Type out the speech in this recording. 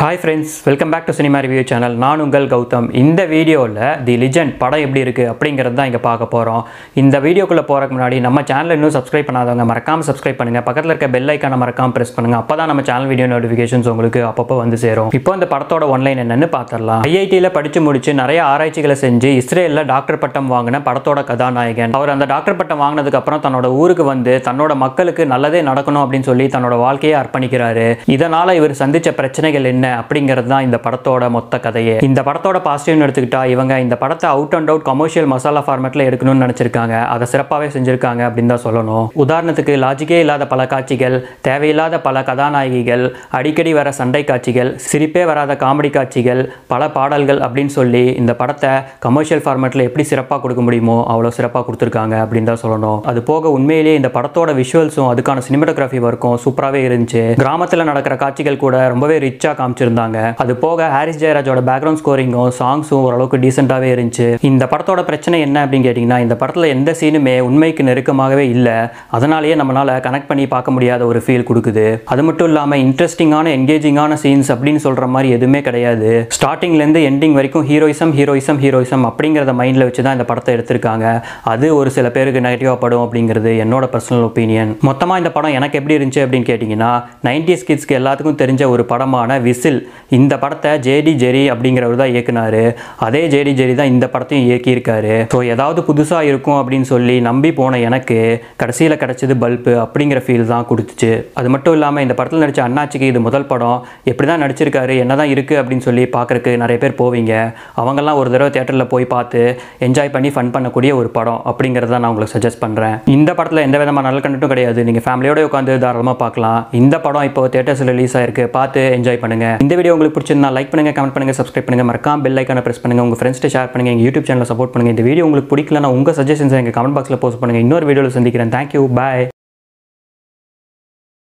hi friends welcome back to cinema review channel நான் உங்கள் கௌதம் இந்த வீடியோவில் தி லிஜெண்ட் படம் எப்படி இருக்குது அப்படிங்கிறது தான் இங்கே பார்க்க போகிறோம் இந்த வீடியோக்குள்ளே போகிறதுக்கு முன்னாடி நம்ம சேனல் இன்னும் சப்ஸ்கிரைப் பண்ணாதவங்க மறக்காமல் சப்ஸ்கிரைப் பண்ணுங்கள் பக்கத்தில் இருக்க பெல் ஐக்கானை மறக்காமல் ப்ரெஸ் பண்ணுங்கள் அப்போ தான் நம்ம சேனல் வீடியோ நோட்டிஃபிகேஷன்ஸ் உங்களுக்கு அப்பப்போ வந்து சேரும் இப்போ இந்த படத்தோட ஒன்லைன் என்னன்னு பார்த்துடலாம் ஐஐடியில் படித்து முடிச்சு நிறைய ஆராய்ச்சிகளை செஞ்சு இஸ்ரேலில் டாக்டர் பட்டம் வாங்கின படத்தோட கதாநாயகன் அவர் அந்த டாக்டர் பட்டம் வாங்கினதுக்கு அப்புறம் தன்னோட ஊருக்கு வந்து தன்னோட மக்களுக்கு நல்லதே நடக்கணும் அப்படின்னு சொல்லி தன்னோட வாழ்க்கையை அர்ப்பணிக்கிறாரு இதனால இவர் சந்திச்ச பிரச்சனைகள் என்ன அப்படிங்கிறது தான் இந்த படத்தோட மொத்த கதையே இந்த படத்தோட பாசிட்டிவ்னு எடுத்துக்கிட்டா இவங்க இந்த படத்தை out and out commercial masala ஃபார்மேட்ல எடுக்கணும்னு நினைச்சிருக்காங்க அதை சிறப்பாகவே செஞ்சிருக்காங்க அப்படின்னு தான் சொல்லணும் உதாரணத்துக்கு லாஜிக்கே இல்லாத பல காட்சிகள் தேவையில்லாத பல கதாநாயகிகள் அடிக்கடி வர சண்டை காட்சிகள் சிரிப்பே வராத காமெடி காட்சிகள் பல பாடல்கள் அப்படின்னு சொல்லி இந்த படத்தை கமர்ஷியல் ஃபார்மேட்டில் எப்படி சிறப்பாக கொடுக்க முடியுமோ அவ்வளோ சிறப்பாக கொடுத்துருக்காங்க அப்படின்னு தான் சொல்லணும் அது போக உண்மையிலேயே இந்த படத்தோட விஷுவல்ஸும் அதுக்கான சினிமாட்டோகிராஃபி ஒர்க்கும் சூப்பராகவே இருந்துச்சு கிராமத்தில் நடக்கிற காட்சிகள் கூட ரொம்பவே ரிச்சாக காமிச்சிருந்தாங்க அது போக ஹாரிஸ் ஜெயராஜோட பேக்ரவுண்ட் ஸ்கோரிங்கும் சாங்ஸும் ஓரளவுக்கு டீசெண்டாகவே இருந்துச்சு இந்த படத்தோட பிரச்சனை என்ன அப்படின்னு கேட்டிங்கன்னா இந்த படத்தில் எந்த சீனுமே உண்மைக்கு நெருக்கமாகவே இல்லை அதனாலேயே நம்மளால் கனெக்ட் பண்ணி பார்க்க முடியாத ஒரு ஃபீல் கொடுக்குது அது மட்டும் இல்லாமல் இன்ட்ரெஸ்டிங்கான என்கேஜிங்கான சீன்ஸ் அப்படின்னு சொல்கிற மாதிரி எதுவுமே கிடையாது ஸ்டார்டிங்லேருந்து எண்டிங் வரைக்கும் ஹீரோயிசம் ஹீரோயிசம் ஹீரோயிசம் அப்படிங்கிறத மைண்டில் வச்சு தான் இந்த படத்தை எடுத்திருக்காங்க அது ஒரு சில பேருக்கு நெகட்டிவாக படும் அப்படிங்கிறது என்னோட பர்சனல் ஒப்பீனியன் மொத்தமாக இந்த படம் எனக்கு எப்படி இருந்துச்சு அப்படின்னு கேட்டிங்கன்னா நைன்டிஸ் கிட்ஸ்க்கு எல்லாத்துக்கும் தெரிஞ்ச ஒரு படமான விசில் இந்த படத்தை ஜேடி ஜெரி அப்படிங்கிறவர் தான் இயக்குனாரு அதே ஜேடி ஜெரி தான் இந்த படத்தையும் இயக்கியிருக்காரு ஸோ ஏதாவது புதுசாக இருக்கும் அப்படின்னு சொல்லி நம்பி போன எனக்கு கடைசியில் கிடச்சது பல்பு அப்படிங்கிற ஃபீல் தான் கொடுத்துச்சு அது மட்டும் இல்லாமல் இந்த படத்தில் நடித்த அண்ணாச்சிக்கு இது முதல் படம் எப்படி தான் நடிச்சிருக்காரு என்ன தான் இருக்குது அப்படின்னு சொல்லி பார்க்குறக்கு நிறைய பேர் போவீங்க அவங்கெல்லாம் ஒரு தடவை தேட்டரில் போய் பார்த்து என்ஜாய் பண்ணி ஃபன் பண்ணக்கூடிய ஒரு படம் அப்படிங்கிறத நான் உங்களுக்கு சஜஸ்ட் பண்ணுறேன் இந்த படத்தில் எந்த விதமான நல்ல கண்டட்டும் கிடையாது நீங்கள் ஃபேமிலியோட உட்காந்து தாராளமாக பார்க்கலாம் இந்த படம் இப்போ தேட்டர்ஸில் ரிலீஸ் ஆயிருக்கு பார்த்து என்ஜாய் பண்ணுங்க இந்த வீடியோ உங்களுக்கு பிடிச்சிருந்தா லைக் பண்ணுங்க கமெண்ட் பண்ணுங்க சப்ஸ்கிரைப் பண்ணுங்க மறக்காம பெல் ஐக்கான பிரஸ் பண்ணுங்க உங்க ஃப்ரெண்ட்ஸ்ட்டு ஷேர் பண்ணுங்க எங்க யூடியூப் சேனலை சப்போர்ட் பண்ணுங்க இந்த வீடியோ உங்களுக்கு பிடிக்கலனா உங்க சஜஷன்ஸ் எங்க கமெண்ட் பாக்ஸில் போஸ்ட் பண்ணுங்க இன்னொரு வீடியோவில் சந்திக்கிறேன் தேங்க்யூ பாய்